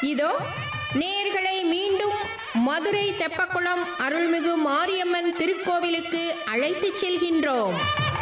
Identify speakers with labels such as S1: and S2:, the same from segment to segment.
S1: இதோ நேர்களை மீண்டும் மதுரை தெப்பக்குளம் அருள்மிகு மாரியம்மன் திருக்கோவிலுக்கு அழைத்துச் செல்கின்றோம்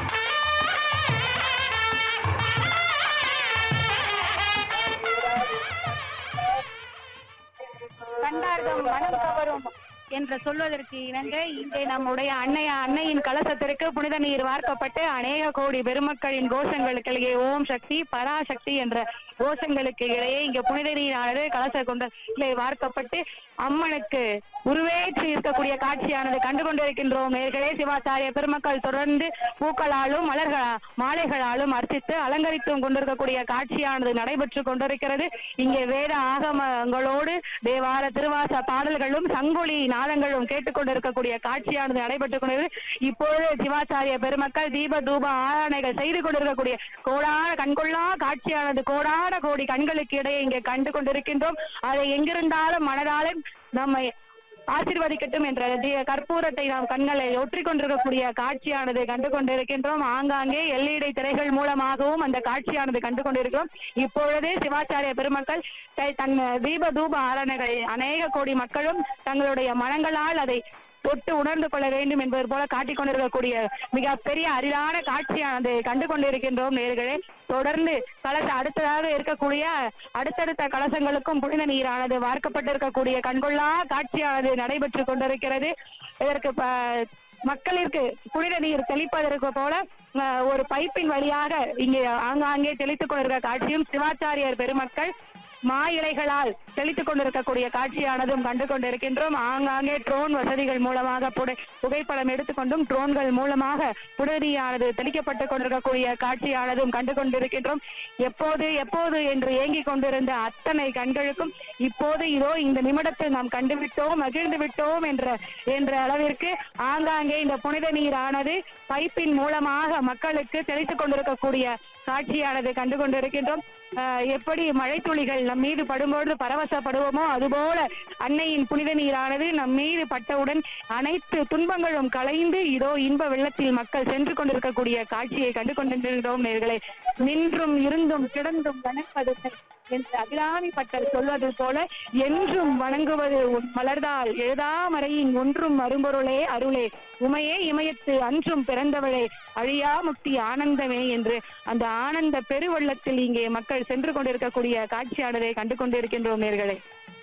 S2: கண்டார்தம் மனம் கவரும் என்று சொல்வதற்கு இணங்க இங்கே நம்முடைய அன்னைய அன்னையின் கலசத்திற்கு புனித நீர் வார்க்கப்பட்டு அநேக கோடி பெருமக்களின் கோஷங்களுக்கு ஓம் சக்தி பராசக்தி என்ற கோஷங்களுக்கு இடையே இங்க புனித நீரானது கலச கொண்டே வார்க்கப்பட்டு அம்மனுக்கு உருவேற்றி இருக்கக்கூடிய காட்சியானது கண்டு கொண்டிருக்கின்றோம் நேர்களே சிவாச்சாரிய பெருமக்கள் தொடர்ந்து பூக்களாலும் மலர்களா மாலைகளாலும் அர்ச்சித்து அலங்கரித்தும் கொண்டிருக்கக்கூடிய காட்சியானது நடைபெற்று கொண்டிருக்கிறது இங்கே வேத ஆகமங்களோடு தேவார திருவாச பாடல்களும் சங்கொலி நாதங்களும் கேட்டுக்கொண்டிருக்கக்கூடிய காட்சியானது நடைபெற்றுக் கொண்டிருக்கிறது இப்பொழுது சிவாச்சாரிய பெருமக்கள் தீப தூப ஆராதனைகள் செய்து கொண்டிருக்கக்கூடிய கோடான கண்கொள்ளா காட்சியானது கோடான கோடி கண்களுக்கு இடையே இங்கே கண்டு கொண்டிருக்கின்றோம் அதை எங்கிருந்தாலும் மனதாலும் நம்மை ஆசீர்வதிக்கட்டும் என்ற தி- கற்பூரத்தை நாம் கண்களை ஒற்றிக் கொண்டிருக்கக்கூடிய காட்சியானது கண்டு கொண்டிருக்கின்றோம் ஆங்காங்கே எல்இடி திரைகள் மூலமாகவும் அந்த காட்சியானது கண்டு கொண்டிருக்கிறோம் இப்பொழுது சிவாச்சாரிய பெருமக்கள் த- தன் தீப தூப ஆரணைகளை அநேக கோடி மக்களும் தங்களுடைய மனங்களால் அதை தொட்டு உணர்ந்து கொள்ள வேண்டும் என்பது போல காட்டிக் கொண்டிருக்கக்கூடிய மிக பெரிய அரிதான காட்சியானது கண்டு கொண்டிருக்கின்றோம் நேர்களே தொடர்ந்து கலச அடுத்ததாக இருக்கக்கூடிய அடுத்தடுத்த கலசங்களுக்கும் புனித நீரானது வார்க்கப்பட்டிருக்கக்கூடிய கண்கொள்ளா காட்சியானது நடைபெற்று கொண்டிருக்கிறது இதற்கு ப- மக்களிற்கு புனித நீர் தெளிப்பதற்கு போல அஹ், ஒரு பைப்பின் வழியாக இங்கே ஆங்காங்கே தெளித்துக் கொண்டிருக்க காட்சியும் சிவாச்சாரியர் பெருமக்கள் மா இலைகளால் தெளித்துக் கொண்டிருக்கக்கூடிய காட்சியானதும் கண்டு கொண்டிருக்கின்றோம் ஆங்காங்கே ட்ரோன் வசதிகள் மூலமாக புடை புகைப்படம் எடுத்துக்கொண்டும் ட்ரோன்கள் மூலமாக புடரியானது தெளிக்கப்பட்டுக் கொண்டிருக்கக்கூடிய காட்சியானதும் கண்டு கொண்டிருக்கின்றோம் எப்போது எப்போது என்று ஏங்கிக் கொண்டிருந்த அத்தனை கண்களுக்கும் இப்போது இதோ இந்த நிமிடத்தில் நாம் கண்டுவிட்டோம் மகிழ்ந்து விட்டோம் என்ற என்ற அளவிற்கு ஆங்காங்கே இந்த புனித நீரானது பைப்பின் மூலமாக மக்களுக்கு தெளித்துக் கொண்டிருக்கக்கூடிய காட்சியானது கண்டு கொண்டிருக்கின்றோம் ஆஹ் எப்படி மழைத்துளிகள் நம் மீது படும்பொழுது பரவசப்படுவோமோ அதுபோல அன்னையின் புனித நீரானது நம் மீது பட்டவுடன் அனைத்து துன்பங்களும் கலைந்து இதோ இன்ப வெள்ளத்தில் மக்கள் சென்று கொண்டிருக்கக்கூடிய காட்சியை கண்டு கொண்டிருக்கிறோம் நேர்களே நின்றும் இருந்தும் கிடந்தும் வணங்குவதில்லை என்று அபிராமி பட்டர் சொல்வது போல என்றும் வணங்குவது உன் மலர்தால் எழுதாமறையின் ஒன்றும் அரும்பொருளே அருளே உமையே இமயத்து அன்றும் பிறந்தவளே அழியா முக்தி ஆனந்தமே என்று அந்த ஆனந்த பெருவெள்ளத்தில் இங்கே மக்கள் சென்று கொண்டிருக்கக்கூடிய காட்சியானதை கண்டு கொண்டிருக்கின்றோம் நேர்களே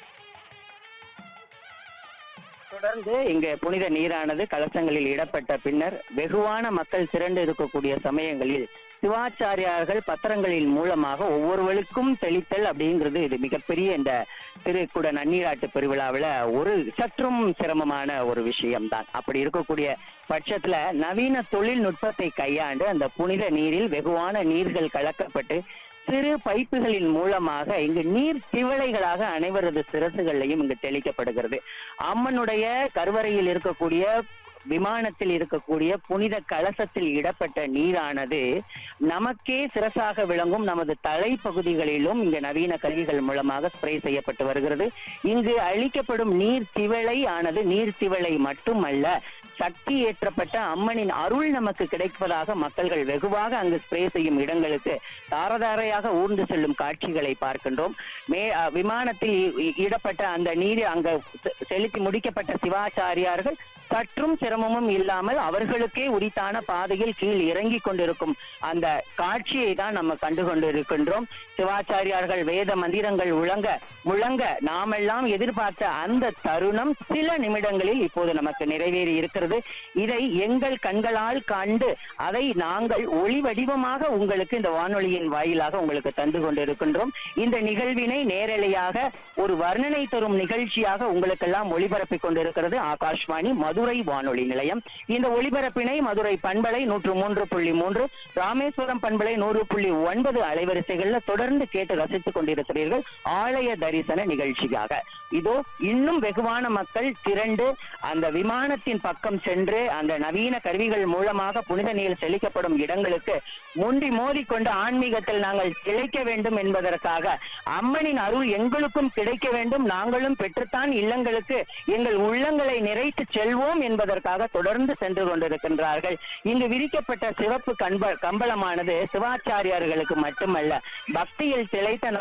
S3: தொடர்ந்து இங்க புனித நீரானது கலசங்களில் இடப்பட்ட பின்னர் வெகுவான மக்கள் திரண்டு இருக்கக்கூடிய சமயங்களில் சிவாச்சாரியார்கள் பத்திரங்களின் மூலமாக ஒவ்வொருவருக்கும் தெளித்தல் அப்படிங்கிறது இது மிகப்பெரிய இந்த திருக்குட நன்னீராட்டு பெருவிழாவில் ஒரு சற்றும் சிரமமான ஒரு விஷயம்தான் அப்படி இருக்கக்கூடிய பட்சத்துல நவீன தொழில்நுட்பத்தை கையாண்டு அந்த புனித நீரில் வெகுவான நீர்கள் கலக்கப்பட்டு சிறு பைப்புகளின் மூலமாக இங்கு நீர் திவளைகளாக அனைவரது சிரசுகள்லையும் இங்கு தெளிக்கப்படுகிறது அம்மனுடைய கருவறையில் இருக்கக்கூடிய விமானத்தில் இருக்கக்கூடிய புனித கலசத்தில் இடப்பட்ட நீரானது நமக்கே சிரசாக விளங்கும் நமது தலைப்பகுதிகளிலும் இங்கு நவீன கருவிகள் மூலமாக ஸ்ப்ரே செய்யப்பட்டு வருகிறது இங்கு அளிக்கப்படும் நீர் திவளை ஆனது நீர் திவளை மட்டுமல்ல சக்தி ஏற்றப்பட்ட அம்மனின் அருள் நமக்கு கிடைப்பதாக மக்கள்கள் வெகுவாக அங்கு ஸ்ப்ரே செய்யும் இடங்களுக்கு தாரதாரையாக ஊர்ந்து செல்லும் காட்சிகளை பார்க்கின்றோம் மே அஹ், விமானத்தில் இ- இ- இடப்பட்ட அந்த நீர் அங்க செ- செலுத்தி முடிக்கப்பட்ட சிவாச்சாரியார்கள் சற்றும் சிரமமும் இல்லாமல் அவர்களுக்கே உரித்தான பாதையில் கீழ் இறங்கி கொண்டிருக்கும் அந்த காட்சியை தான் நம்ம கண்டு கொண்டிருக்கின்றோம் சிவாச்சாரியார்கள் வேத மந்திரங்கள் உழங்க முழங்க நாமெல்லாம் எதிர்பார்த்த அந்த தருணம் சில நிமிடங்களில் இப்போது நமக்கு நிறைவேறி இருக்கிறது இதை எங்கள் கண்களால் கண்டு அதை நாங்கள் ஒளி வடிவமாக உங்களுக்கு இந்த வானொலியின் வாயிலாக உங்களுக்கு தந்து கொண்டிருக்கின்றோம் இந்த நிகழ்வினை நேரலையாக ஒரு வர்ணனை தரும் நிகழ்ச்சியாக உங்களுக்கெல்லாம் ஒளிபரப்பிக் கொண்டிருக்கிறது ஆகாஷ்வாணி மதுரை வானொலி நிலையம் இந்த ஒளிபரப்பினை மதுரை பண்பலை நூற்று மூன்று புள்ளி மூன்று ராமேஸ்வரம் பண்பலை நூறு புள்ளி ஒன்பது அலைவரிசைகள்ல தொடர்ந்து கேட்டு ரசித்துக் கொண்டிருக்கிறீர்கள் ஆலய தரிசன நிகழ்ச்சியாக இதோ இன்னும் வெகுவான மக்கள் திரண்டு அந்த விமானத்தின் பக்கம் சென்று அந்த நவீன கருவிகள் மூலமாக புனித நீர் செழிக்கப்படும் இடங்களுக்கு முண்டி மோதிக்கொண்டு ஆன்மீகத்தில் நாங்கள் திளைக்க வேண்டும் என்பதற்காக அம்மனின் அருள் எங்களுக்கும் கிடைக்க வேண்டும் நாங்களும் பெற்றுத்தான் இல்லங்களுக்கு எங்கள் உள்ளங்களை நிறைத்து செல்வோம் என்பதற்காக தொடர்ந்து சென்று கொண்டிருக்கின்றார்கள் இங்கு விரிக்கப்பட்ட சிவப்பு கண்ப கம்பளமானது சிவாச்சாரியார்களுக்கு மட்டுமல்ல பக்தியில் திளைத்த